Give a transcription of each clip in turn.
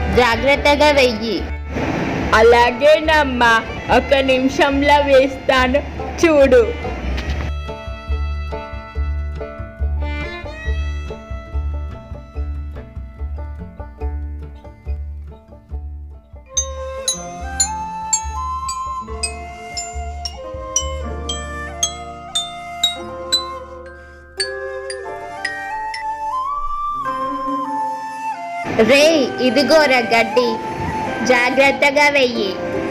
జాగ్రత్తగా వెయ్యి అలాగేనమ్మా ఒక నిమిషంలో వేస్తాను చూడు రే ఇదిగోరా గడ్డి జాగ్రత్తగా వెయ్యి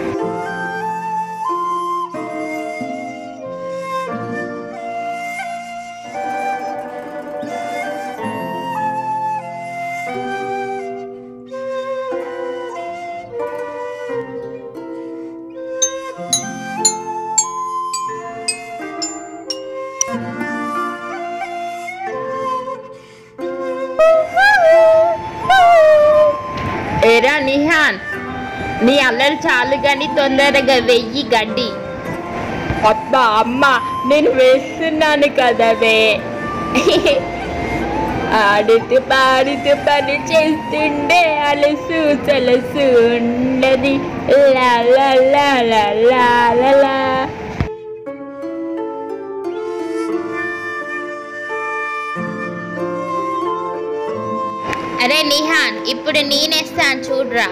ఏరా నిహాన్ నీ అల్లరి చాలు గాని తొందరగా వెయ్యి గడ్డి అబ్బా అమ్మ నేను వేస్తున్నాను కదవే ఆడుతూ పాడుతూ పని చేస్తుండే అలసు చలసు ఉండది లా లా లా లా లా లా లా. అరే నిహాన్ ఇప్పుడు నేనేస్తాను చూడ్రా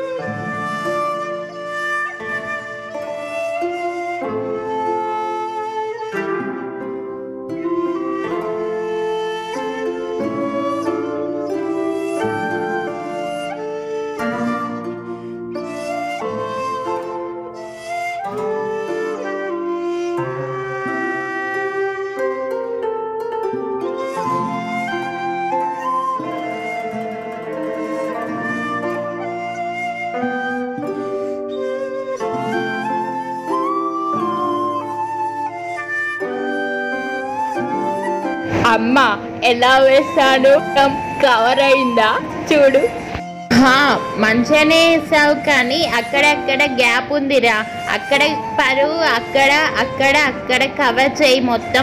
అమ్మ ఎలా వేస్తాను కవర్ అయిందా చూడు హా, మంచిగానే వేసావు కానీ అక్కడక్కడ గ్యాప్ ఉందిరా అక్కడ పరువు అక్కడ అక్కడ అక్కడ కవర్ చేయి మొత్తం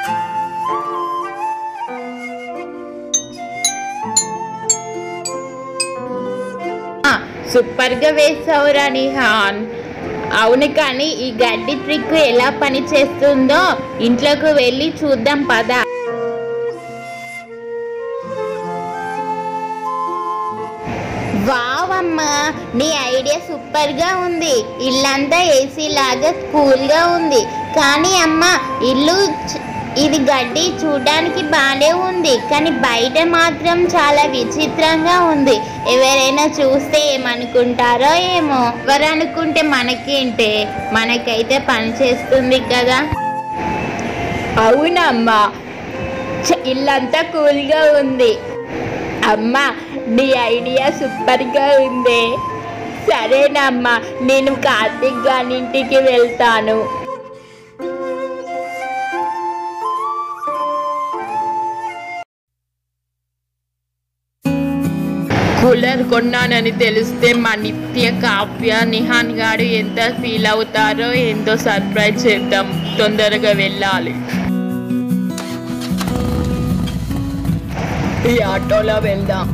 ఆ, సూపర్గా వేసావురా నిహాన్ అవును కానీ ఈ గడ్డి ట్రిక్ ఎలా పని చేస్తుందో ఇంట్లోకి వెళ్ళి చూద్దాం పదా వావ్ అమ్మా నీ ఐడియా సూపర్ గా ఉంది ఇల్లంతా ఏసీ లాగా కూల్ గా ఉంది కానీ అమ్మ ఇల్లు చ- ఇది గడ్డి చూడడానికి బాగానే ఉంది కానీ బయట మాత్రం చాలా విచిత్రంగా ఉంది ఎవరైనా చూస్తే ఏమనుకుంటారో ఏమో ఎవరు అనుకుంటే మనకేంటే మనకైతే పని చేస్తుంది కదా అవునమ్మా ఛ, ఇల్లంతా కూల్గా ఉంది అమ్మా నీ ఐడియా సూపర్గా ఉంది సరేనమ్మా నేను కార్తీక్ గారి ఇంటికి వెళ్తాను కూలర్ కొన్నానని తెలిస్తే మా నిత్య కావ్య నిహాన్ గారు ఎంత ఫీల్ అవుతారో ఎంతో సర్ప్రైజ్ చేద్దాం తొందరగా వెళ్ళాలి ఈ ఆటోలో వెళ్దాం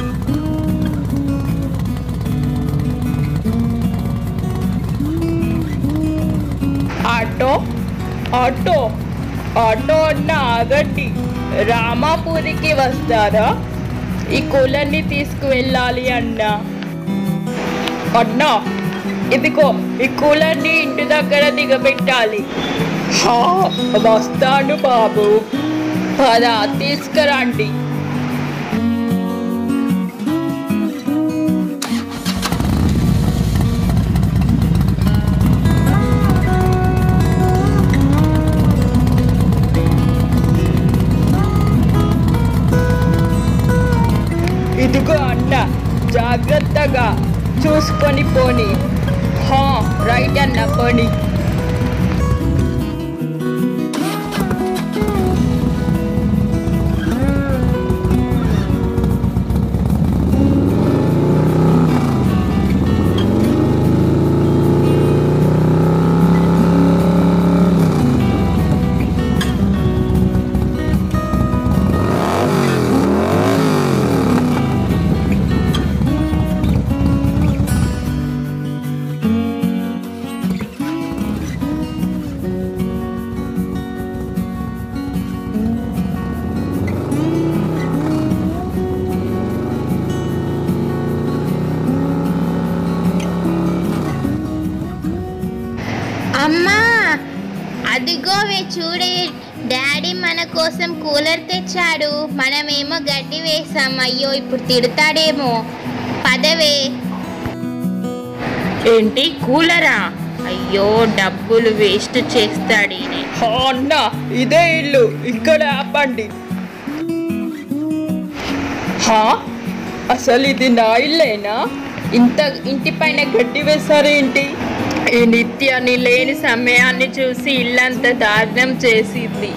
ఆటో ఆటో ఆటో అన్న ఆగండి రామాపూరికి వస్తారా ఈ కూలర్ని తీసుకువెళ్ళాలి అన్న అన్నా ఇదిగో ఈ కూలర్ని ఇంటి దగ్గర దిగబెట్టాలి హా, వస్తాను బాబు పదా తీసుకురండి ఇదిగో అన్న జాగ్రత్తగా చూసుకొని పోని హా రైట్ అన్న పోని అమ్మా అదిగోవే చూడే డాడీ మన కోసం కూలర్ తెచ్చాడు మనమేమో గడ్డి వేసాం అయ్యో ఇప్పుడు తిడతాడేమో పదవే ఏంటి కూలరా అయ్యో డబ్బులు వేస్ట్ చేస్తాడు ఈయన. హా అన్న ఇదే ఇల్లు ఇక్కడ ఆపండి హా అసలు ఇది నా ఇల్లేనా ఇంత ఇంటి పైన గడ్డి వేశారేంటి ఈ నిత్యాన్ని లేని సమయాన్ని చూసి ఇల్లంతా దారుణం చేసింది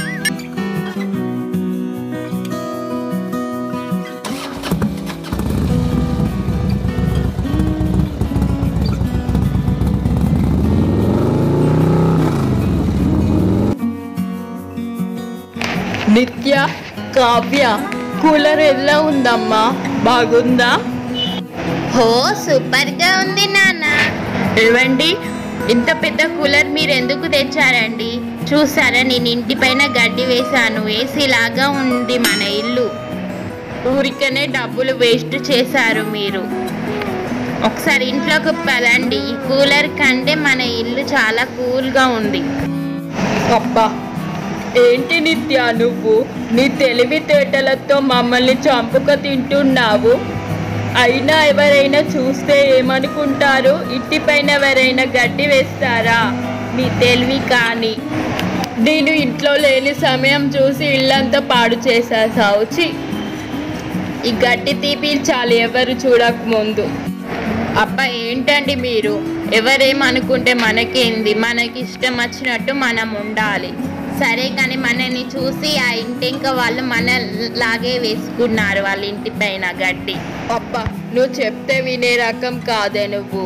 నిత్య కావ్య కూలర్ ఎలా ఉందమ్మా బాగుందా హో సూపర్ గా ఉంది నాన్న ఏవండి ఇంత పెద్ద కూలర్ మీరు ఎందుకు తెచ్చారండి చూసారా నేను ఇంటి పైన గడ్డి వేశాను ఏసీ లాగా ఉంది మన ఇల్లు ఊరికనే డబ్బులు వేస్ట్ చేశారు మీరు ఒకసారి ఇంట్లోకి పదండి ఈ కూలర్ కంటే మన ఇల్లు చాలా కూల్గా ఉంది అబ్బా ఏంటి నిత్య నువ్వు నీ తెలివితేటలతో మమ్మల్ని చంపుక తింటున్నావు అయినా ఎవరైనా చూస్తే ఏమనుకుంటారు ఇంటి పైన ఎవరైనా గడ్డి వేస్తారా నీ తెలివి కానీ నేను ఇంట్లో లేని సమయం చూసి ఇల్లంతా పాడు చేసేసావు చి ఈ గడ్డి తీపించాలి ఎవరు చూడక ముందు అబ్బా ఏంటండి మీరు ఎవరేమనుకుంటే మనకేంది మనకి ఇష్టం వచ్చినట్టు మనం ఉండాలి సరే కానీ మనని చూసి ఆ ఇంటి ఇంకా వాళ్ళు మన లాగే వేసుకున్నారు వాళ్ళ ఇంటి పైన గడ్డి అబ్బా నువ్వు చెప్తే వినే రకం కాదే నువ్వు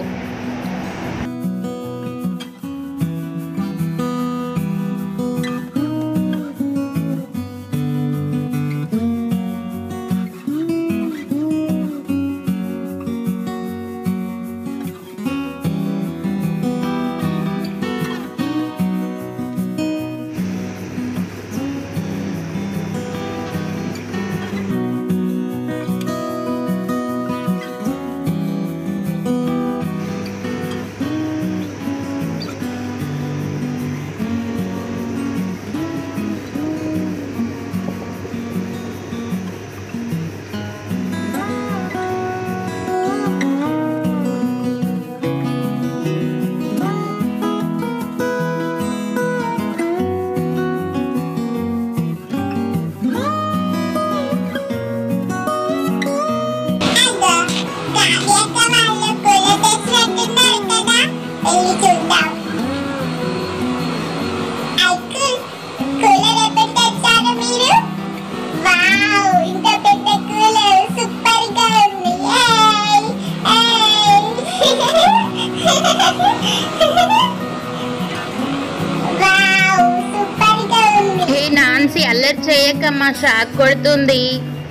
హే నాన్సీ అల్లరి చేయకమ్మా షాక్ కొడుతుంది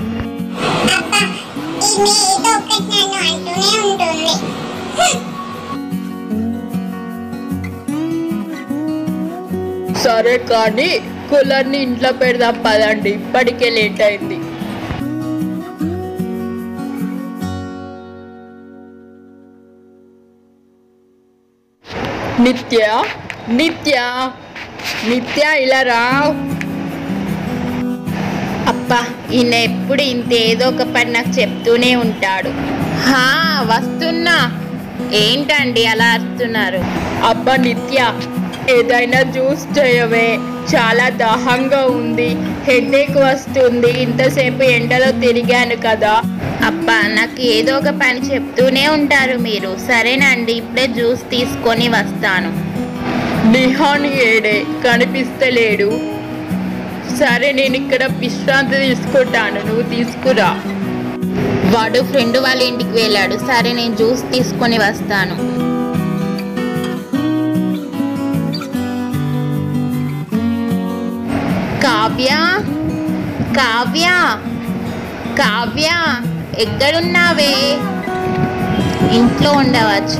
సరే కానీ కూలర్ని ఇంట్లో పెడదాం పదండి ఇప్పటికే లేట్ అయింది నిత్య నిత్య నిత్య ఇలా రా అబ్బా ఈయన ఎప్పుడు ఇంత ఏదో ఒక పని నాకు చెప్తూనే ఉంటాడు హా వస్తున్నా ఏంటండి అలా అరుస్తున్నారు అబ్బా నిత్య ఏదైనా జ్యూస్ చేయవే చాలా దాహంగా ఉంది హెడేక్ వస్తుంది ఇంతసేపు ఎండలో తిరిగాను కదా అబ్బా నాకు ఏదో ఒక పని చెప్తూనే ఉంటారు మీరు సరేనండి ఇప్పుడే జ్యూస్ తీసుకొని వస్తాను నిహాన్ ఏడే కనిపిస్తలేడు సరే నేను ఇక్కడ విశ్రాంతి తీసుకుంటాను నువ్వు తీసుకురా వాడు ఫ్రెండ్ వాళ్ళ ఇంటికి వెళ్ళాడు సరే నేను జ్యూస్ తీసుకొని వస్తాను కావ్య కావ్య కావ్య ఎక్కడున్నావే ఇంట్లో ఉండవచ్చు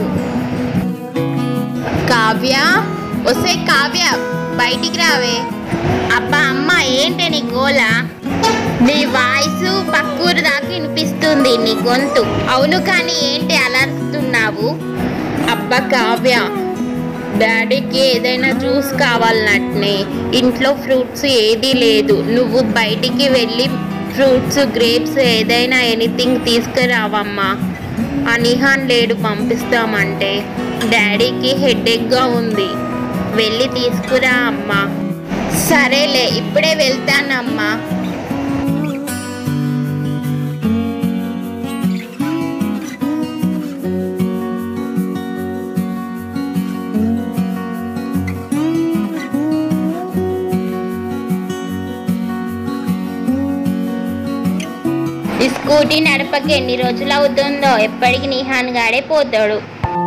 కావ్య వస్తే కావ్య బయటికి రావే అబ్బా అమ్మ ఏంటి నీ గోల నీ వాయిస్ పక్కూరు దాకా వినిపిస్తుంది నీ గొంతు అవును కానీ ఏంటి అలరుస్తున్నావు అబ్బా కావ్య డాడీకి ఏదైనా జ్యూస్ కావాలన్నట్నే ఇంట్లో ఫ్రూట్స్ ఏదీ లేదు నువ్వు బయటికి వెళ్ళి ఫ్రూట్స్ గ్రేప్స్ ఏదైనా ఎనీథింగ్ తీసుకురావమ్మా ఆ నిహాన్ లేడు పంపిస్తామంటే డాడీకి హెడేక్గా ఉంది వెళ్ళి తీసుకురా అమ్మా సరేలే ఇప్పుడే వెళ్తానమ్మా ఈ స్కూటీ నడపకి ఎన్ని రోజులు అవుతుందో ఎప్పటికి నిహాన్ గాడే పోతాడు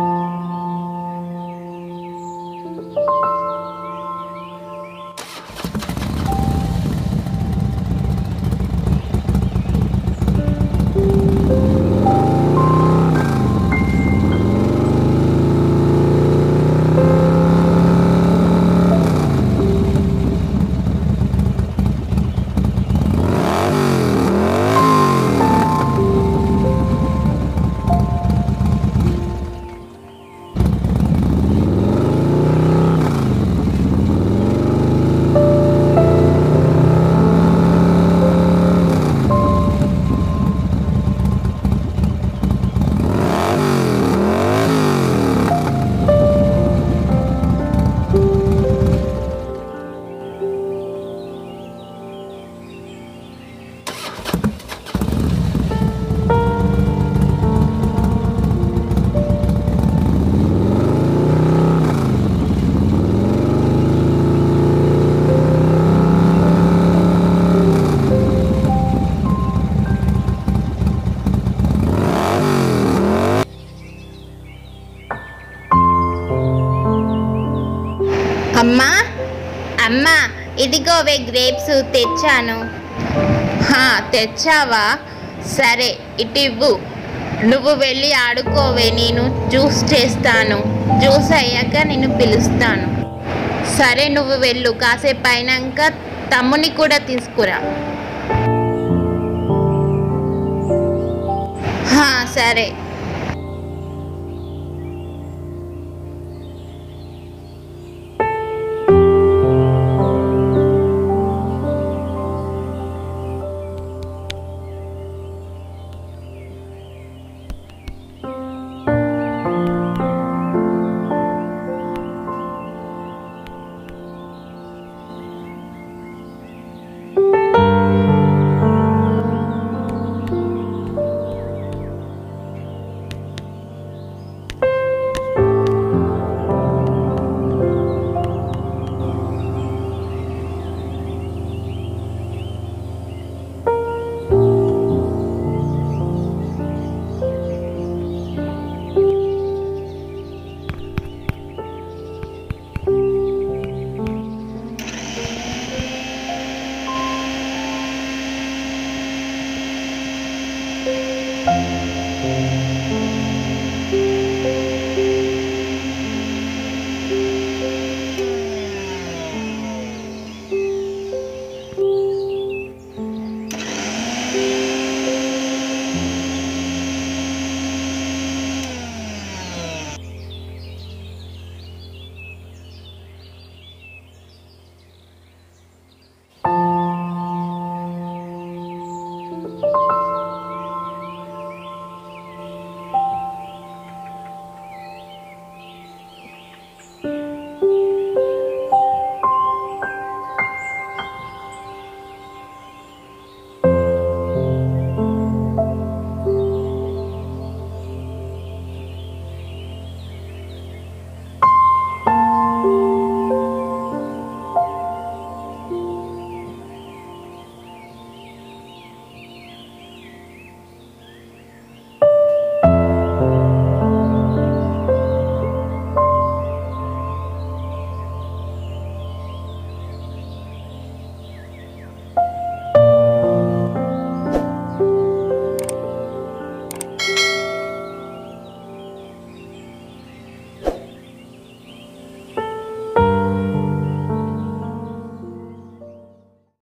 అమ్మా అమ్మా ఇదిగోవే గ్రేప్స్ తెచ్చాను హా, తెచ్చావా సరే ఇటు ఇవ్వు నువ్వు వెళ్ళి ఆడుకోవే నేను జ్యూస్ చేస్తాను జ్యూస్ అయ్యాక నేను పిలుస్తాను సరే నువ్వు వెళ్ళు కాసేపు అయినాక తమ్ముని కూడా తీసుకురా హా, సరే